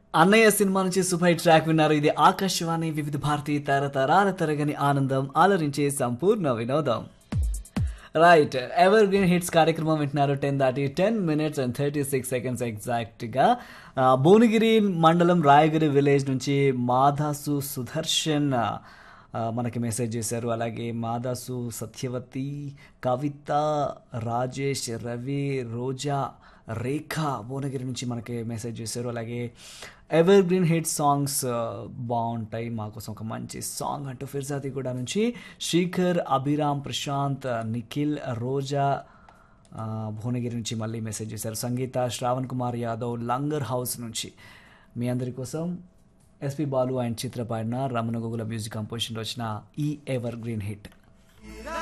అన్నయ్య సినిమా నుంచి super hit track విన్నారు ఇది ఆకాశవాణి వివిధ భారతి తరతరాల తరగని ఆనందం ఆలరించే సంపూర్ణ వినోదం రైట్ ఎవర్ గ్రీన్ హిట్స్ కార్యక్రమం వింటున్నారు టెన్ దాటి ten minutes and thirty six seconds ఎగ్జాక్ట్గా ఆ, భువనగిరి మండలం రాయగిరి విలేజ్ నుంచి మాధాసు సుదర్శన్ ఆ, మనకి మెసేజ్ చేశారు అలాగే మాదాసు సత్యవతి కవిత రాజేష్ రవి రోజా రేఖ భువనగిరి నుంచి మనకి మెసేజ్ చేశారు అలాగే ఎవర్ గ్రీన్ హిట్ సాంగ్స్ బాగుంటాయి మాకోసం ఒక మంచి సాంగ్ అంటూ ఫిర్జాది కూడా నుంచి శేఖర్ అభిరామ్ ప్రశాంత్ నిఖిల్ రోజా ఆ, భువనగిరి నుంచి మళ్ళీ మెసేజ్ చేశారు సంగీత శ్రావణ్ కుమార్ యాదవ్ లంగర్ హౌస్ నుంచి మీ అందరి కోసం ఎస్పి బాలు అండ్ చిత్ర పాడిన రమణ గోగుల మ్యూజిక్ కంపోజిషన్లో వచ్చిన ఈ ఎవర్ గ్రీన్ హిట్